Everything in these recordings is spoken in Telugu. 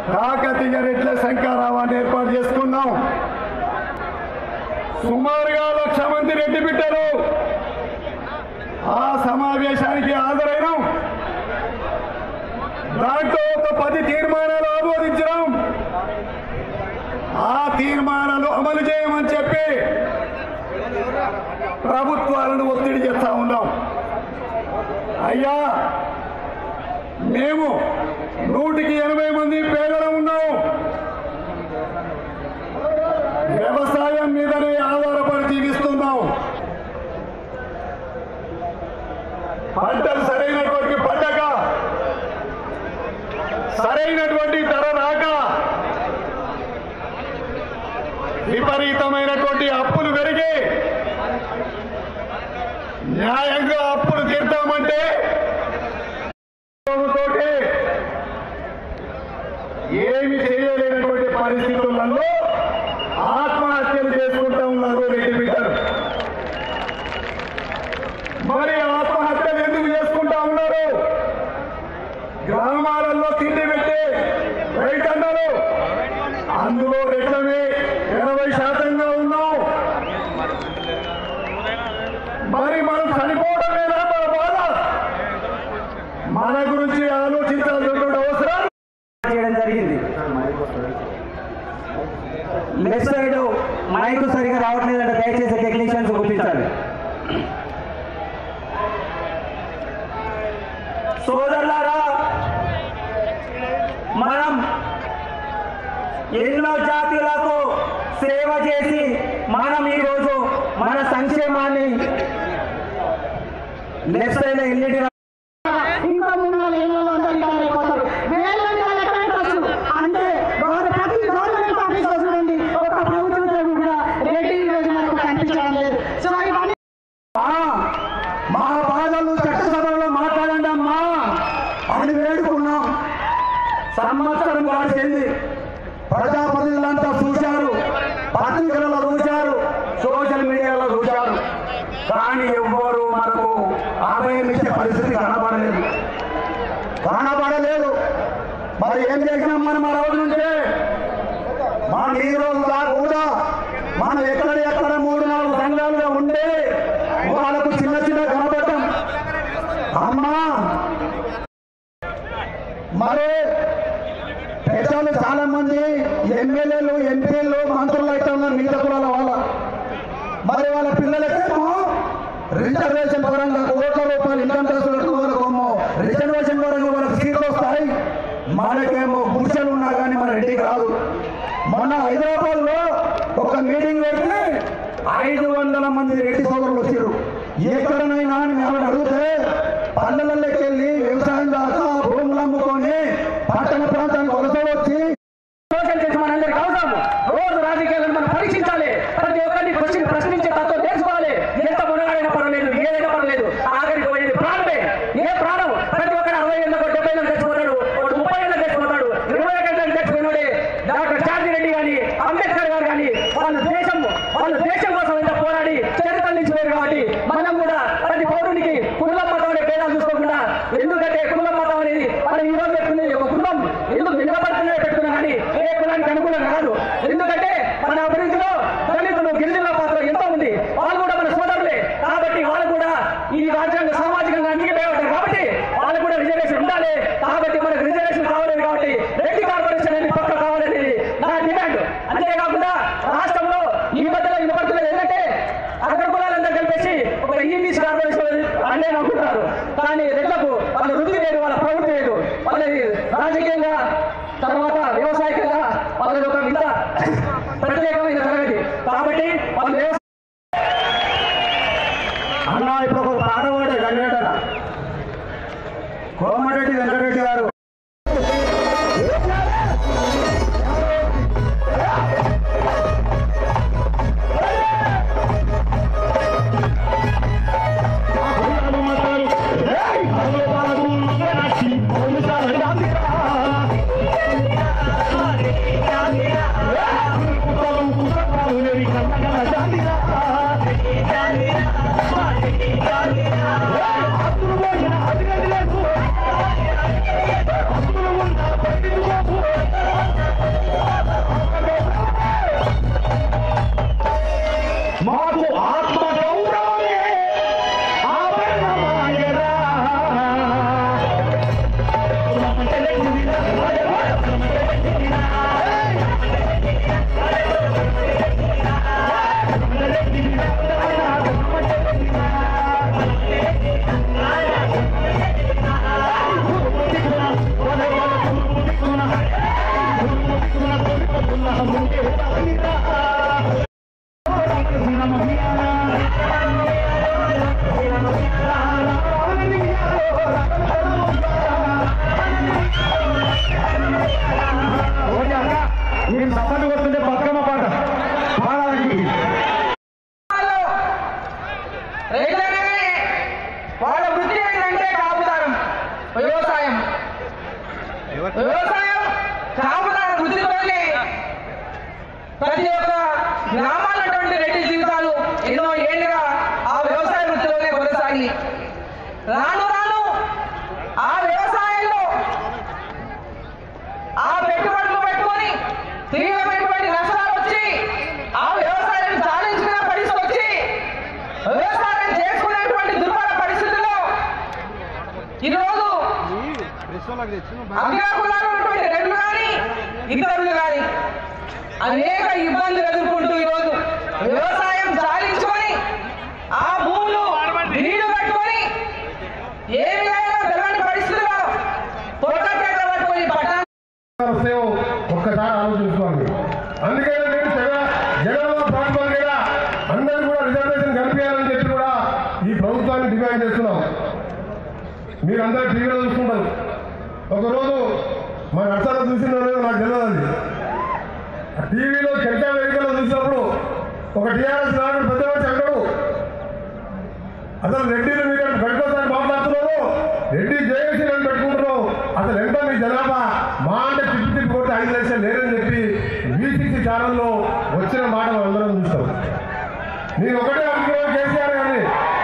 కాకతీయ రెడ్ల శంకారావాన్ని ఏర్పాటు చేసుకున్నాం సుమారుగా లక్ష మంది రెడ్డి బిడ్డలు ఆ సమావేశానికి హాజరైనాం దాంట్లో ఒక పది తీర్మానాలు ఆమోదించినాం ఆ తీర్మానాలు అమలు చేయమని చెప్పి ప్రభుత్వాలను ఒత్తిడి చేస్తా ఉన్నాం అయ్యా మేము నూటికి ఎనభై మంది పేదలు ఉన్నాం వ్యవసాయం మీదనే ఆధారపడి జీవిస్తున్నాం పంటలు సరైనటువంటి పండగ సరైనటువంటి ధర రాక విపరీతమైనటువంటి అప్పులు పెరిగి న్యాయంగా అప్పులు తీర్తామంటే తోటి ఏమి చేయలేనటువంటి పరిస్థితులలో ఆత్మహత్యలు చేసుకుంటా ఉన్నారు రెడ్డి బిడ్డలు మరి ఆత్మహత్యలు ఎందుకు చేసుకుంటా ఉన్నారు గ్రామాలలో తిండి పెట్టి రైతన్నలు అందులో రెట్లమే ఎనభై శాతంగా ఉన్నాం మరి మనం చనిపోవడమేనా మన బాధ మన గురించి ఆలోచించాల్సినటువంటి అవసరం చేయడం జరిగింది లెఫ్ట్ సైడ్ మైక్ సరిగా రావట్లేదంటే దయచేసి టెక్నీషియన్స్ గుర్తించాలి సోదరులారా మనం ఎన్నో జాతులకు సేవ చేసి మనం ఈరోజు మన సంక్షేమాన్ని లెఫ్ట్ సైడ్ ఎల్ఈడి ఇంకా మూడు నాలుగు ఏళ్ళలో అందరూ రిటైర్ అయిపోతారు వేల మంది ఎక్కడ వచ్చు అంటే గవర్న- ప్రతి గవర్నమెంట్ ఆఫీస్ చూడండి ఒక ప్రభుత్వ ఉద్యోగి కూడా రెడ్డి ఈ రోజు మనకు కనిపించడం లేదు సో ఇవన్నీ ఆ, మా బాధలు చట్టసభలో మాట్లాడండి అమ్మా అని వేడుకున్నాం సంవత్సరం గడిచింది ప్రజాప్రతినిధులంతా చూశారు పత్రికలలో చూశారు సోషల్ మీడియాలో చూశారు కానీ ఎవ్వరు మనకు అభయం ఇచ్చే పరిస్థితి కనబడలేదు కనబడలేదు మరి ఏం చేసినాం మనం ఆ రోజు నుంచే మన ఈ రోజు దాకా కూడా మనం ఎక్కడ ఎక్కడ మూడు నాలుగు సంఘాలుగా ఉండే వాళ్ళకు చిన్న చిన్న కనబడ్డం అమ్మా మరి పెద్దలు చాలా మంది ఎమ్మెల్యేలు ఎంపీలు మంత్రులు అయితే ఉన్నారు మిగతా కులాల వాళ్ళ మరి వాళ్ళ పిల్లలకేమో రిజర్వేషన్ పరంగా కోట్ల రూపాయలు ఇన్కమ్ ట్యాక్స్ కట్టుకోవాలకేమో రిజర్వేషన్ పరంగా వాళ్ళకి సీట్లు వస్తాయి మనకేమో గుడిసెలు ఉన్నా కానీ మన రెడ్డికి రాదు మొన్న హైదరాబాద్ లో ఒక మీటింగ్ పెడితే ఐదు వందల మంది రెడ్డి సోదరులు వచ్చారు ఎక్కడనైనా అని మేము అడిగితే పల్లెలలోకి వెళ్ళి వ్యవసాయం దాకా భూములు అమ్ముకొని పట్టణ ప్రాంతానికి వలస వచ్చి సోషల్ చేసి మనందరికి అవసరం రోజు రాజకీయాలను మనం పరీక్షించాలి ప్రతి ఒక్కరిని క్వశ్చన్ ప్రశ్నించే తత్వం నేర్చుకోవాలి ఎంత మునగాడైనా పర్వాలేదు ఏదైనా పర్వాలేదు ఆఖరికి పోయేది ప్రాణమే ఏ ప్రాణం ప్రతి ఒక్కరు అరవై ఏళ్ళకు డెబ్బై ఏళ్ళకి తెచ్చిపోతాడు ఒకడు ముప్పై ఏళ్ళకి తెచ్చిపోతాడు ఇరవై ఏళ్ళకి తెచ్చిపోయినోడే డాక్టర్ చార్జీ రెడ్డి కానీ అంబేద్కర్ గారు కానీ వాళ్ళ దేశం వాళ్ళ దేశం కోసం ఎంత పోరాడి చరిత్ర నుంచి వేరు కాబట్టి మనం కూడా ప్రతి పౌరునికి కులం మతం అనే భేదాలు చూసుకోకుండా ఎందుకంటే కులం మతం అనేది మనం ఈ రోజు పెట్టుకునే ఒక కులం ఎందుకు నిలబడుతుందో పెట్టుకున్నాం కానీ ఏ కులానికి అనుకూలం కాదు ఎందుకంటే మన అభివృద్ధిలో దళితులు గిరిజనుల పాత్ర ఎంతో ఉంది వాళ్ళు కూడా మన సోదరులే కాబట్టి వాళ్ళు కూడా ఈ రాజ్యాంగ సామాజికంగా అంగీకరించారు కాబట్టి వాళ్ళు కూడా రిజర్వేషన్ ఉండాలి కాబట్టి మనకు రిజర్వేషన్ కావాలేదు కాబట్టి రెడ్డి కార్పొరేషన్ అనేది పక్క కావాలనేది నా డిమాండ్ అంతేకాకుండా రాష్ట్రంలో ఈ మధ్యలో వినపడుతున్నది ఏంటంటే అగ్ర కులాలందరూ కలిపేసి ఒక ఈబీసీ కార్పొరేషన్ అని అనుకుంటున్నారు కానీ రెడ్లకు వాళ్ళ వృత్తి లేదు వాళ్ళ ప్రవృత్తి లేదు వాళ్ళది రాజకీయంగా తర్వాత వ్యవసాయకంగా వాళ్ళది ఒక వింత ప్రత్యేకమైన తరగతి కాబట్టి వాళ్ళు వ్యవసాయ అన్న ఇప్పుడు ఒక పాట పాడే వెంకటరెడ్డి కోమరెడ్డి వెంకటరెడ్డి గారు అధికారులకు వ్యవసాయం కాపుదార వృత్తితోనే ప్రతి ఒక్క గ్రామాలటువంటి రెడ్డి జీవితాలు ఎన్నో ఏళ్ళుగా ఆ వ్యవసాయ వృత్తిలోనే కొనసాగి రాను రాను ఆ వ్యవసాయంలో ఆ పెట్టుబడులు పెట్టుకొని తీవ్రమైనటువంటి నష్టాలు వచ్చి ఆ వ్యవసాయం సాధించుకునే పరిస్థితి వచ్చి వ్యవసాయం చేసుకునేటువంటి దుర్భర పరిస్థితుల్లో ఈరోజు అగ్రకులాలు ఉన్నటువంటి రెడ్లు కానీ ఇతరులు కానీ అనేక ఇబ్బందులు ఎదుర్కొంటూ ఈరోజు వ్యవసాయం సాధించుకొని ఆ భూములు నీళ్లు పెట్టుకొని ఏ విధంగా తెలవని పరిస్థితుల్లో పొట్టకేట పట్టుకొని పట్టణ వస్తాయో ఒక్కసారి ఆలోచించుకోండి అందుకనే నేను జగ- జగనన్న ప్రభుత్వం మీద అందరూ కూడా రిజర్వేషన్ కల్పించాలని చెప్పి కూడా ఈ ప్రభుత్వాన్ని డిమాండ్ చేస్తున్నాం మీరందరూ టీవీలో చూసుకుంటారు ఒకరోజు మా నర్సాల చూసిందో లేదో నాకు తెలియదు అది ఆ టీవీలో చర్చా వేదికలో చూసినప్పుడు ఒక టీఆర్ఎస్ నాయకుడు పెద్ద మనిషి అంటాడు అసలు రెడ్డిని మీరు గడికోసారి మాట్లాడుతున్నారు రెడ్డి జయశ్రీ అని పెట్టుకుంటున్నారు అసలు ఎంత మీ జనాభా మా అంటే తిప్పి తిప్పి కొట్టి ఐదు లక్షలు లేరని చెప్పి వీసీసీ ఛానల్లో వచ్చిన మాట అందరం చూస్తాం నేను ఒకటే అనుకున్నాను కేసీఆర్ కానీ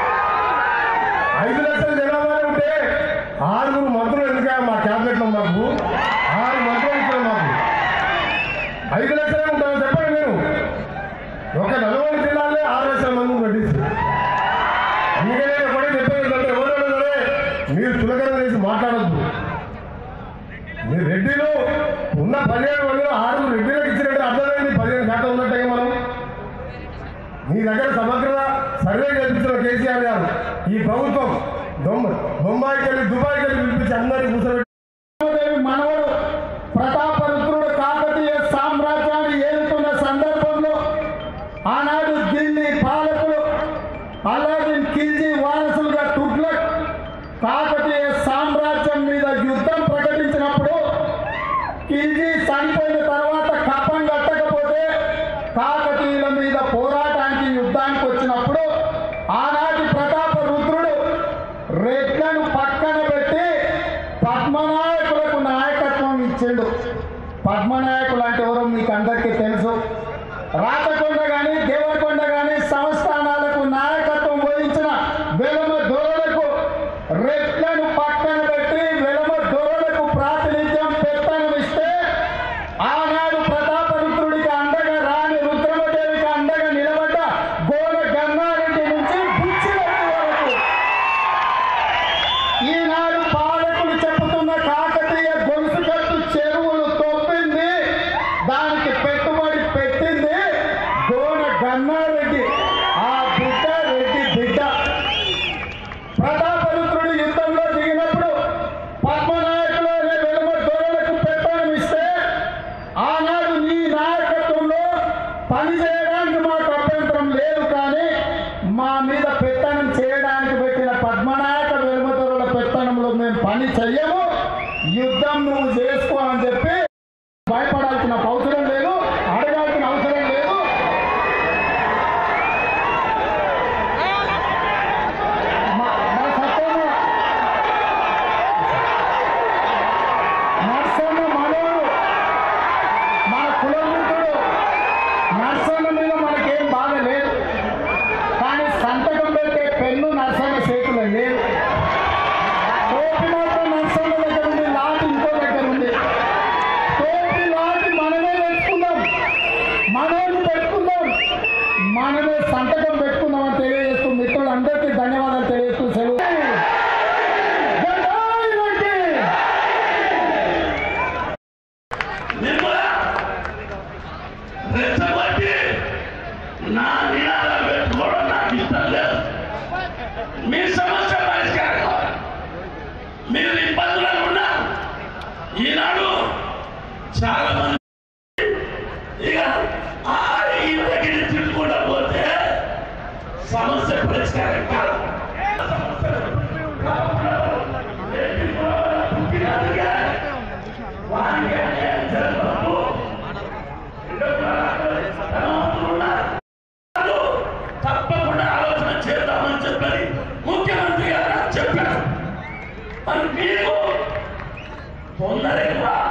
ఐదు లక్షల జనాభానే ఉంటే ఆరుగురు మంత్రులు ఎందుక మా క్యాబినెట్లో మాకు ఆరు మంత్రులు ఇచ్చారు మాకు ఐదు లక్షలే ఉంటామని చెప్పండి మీరు ఒక నల్గొండ జిల్లాలో ఆరు లక్షల మంది పెట్టించారు అందుకనే ఒకటే చెప్పేది ఏంటంటే ఎవరైనా సరే మీరు చులకన చేసి మాట్లాడద్దు మీరు రెడ్డిలో ఉన్న పదిహేను మందిలో ఆరుగురు రెడ్డిలకు ఇచ్చినట్టు అర్థమైంది పదిహేను శాతం ఉన్నట్టే మనం మీ దగ్గర సమగ్ర సర్వే చేస్తున్న కేసీఆర్ గారు ఈ ప్రభుత్వం దొమ్మ బొంబాయికి వెళ్ళి దుబాయ్కి వెళ్ళి పిలిపించి అందరినీ కూర్చోబెట్టి మనవడు ప్రతాపరుద్రుడు కాకతీయ సామ్రాజ్యాన్ని ఏలుతున్న సందర్భంలో ఆనాడు ఢిల్లీ పాలకులు అలాదిన్ ఖిల్జీ వారసులుగా టుగ్లక్ కాకతీయ సామ్రాజ్యం మీద యుద్ధం ప్రకటించినప్పుడు ఖిల్జీ చనిపోయిన తర్వాత కప్పం కట్టకపోతే కాకతీయుల మీద పోరాటానికి యుద్ధానికి వచ్చినప్పుడు ఆనాటి ప్రతాప రుద్రుడు రెడ్లను పక్కన పెట్టి పద్మనాయకులకు నాయకత్వం ఇచ్చిండు పద్మనాయకులు అంటే ఎవరో మీకు అందరికీ తెలుసు రాతకొండ కానీ దేవరకొండ కానీ సంస్థానాలకు నాయకత్వం వహించిన వెలమ దొరలకు రెడ్లను పక్కన పెట్టి వెలమ దొరలకు ప్రాతినిధ్యం పెత్తనం ఇస్తే ఆనాడు ప్రతాపరుద్రుడికి అండగా రాని రుద్రమదేవికి అండగా నిలబడ్డ గోడ గంగారెడ్డి నుంచి బుచ్చిరెడ్డి వరకు ఈనాడు పాలకులు చెబుతున్న కాకతీయ గొలుసు కట్టు చెరువులు తొప్పింది దానికి పెట్టుబడి పెట్టింది గోన గన్నారెడ్డి ఆ బిడ్డ రెడ్డి బిడ్డ ప్రతాపరుద్రుడు యుద్ధంలో దిగినప్పుడు పద్మనాయకులు అనే వెలుమ దొరలకు పెత్తనం ఇస్తే ఆనాడు నీ నాయకత్వంలో పని చేయడానికి మాకు అభ్యంతరం లేదు కానీ మా మీద పెత్తనం చేయడానికి పెట్టిన పద్మనాయక వెలుమతరుల పెత్తనంలో మేము పని చెయ్యము యుద్ధం నువ్వు చేసుకో అని చెప్పి భయపడాల్సిన అవసరం లేదు అడగాల్సిన అవసరం లేదు మా- మా సత్యన్న నర్సన్న మనోడు మన కులమిత్రుడు నర్సన్న మీద మనకేం బాధ లేదు కానీ సంతకం పెట్టే పెన్ను నర్సన్న చేతిలో లేదు టోపీ మాత్రం నర్సన్న దగ్గర ఉంది లాటి ఇంకో దగ్గర ఉంది టోపీ లాటి మనమే పెట్టుకుందాం మనోని పెట్టుకుందాం మనమే సంతకం పెట్టుకుందాం అని తెలియజేస్తూ మిత్రులందరికీ ధన్యవాదాలు తెలియజేస్తూ సెలవు జై రెడ్డి! నిర్మల రెచ్చగొట్టి నా నినాదం పెట్టుకోవడం నాకు ఇష్టం లేదు మీ సమస్య పరిష్కారం కావాలి. మీరు ఇబ్బందులలో ఉన్నారు ఈనాడు చాలా మంది ఇక ఆ ఇంటికి తిట్టుకుంటా పోతే సమస్య పరిష్కారం కాదు పుట్టినందుకే వారికి అన్యాయం జరగదు తప్పకుండా ఆలోచన చేద్దామని చెప్పని ముఖ్యమంత్రి గారు నాకు చెప్పారు మరి మీకు తొందర ఎక్కువ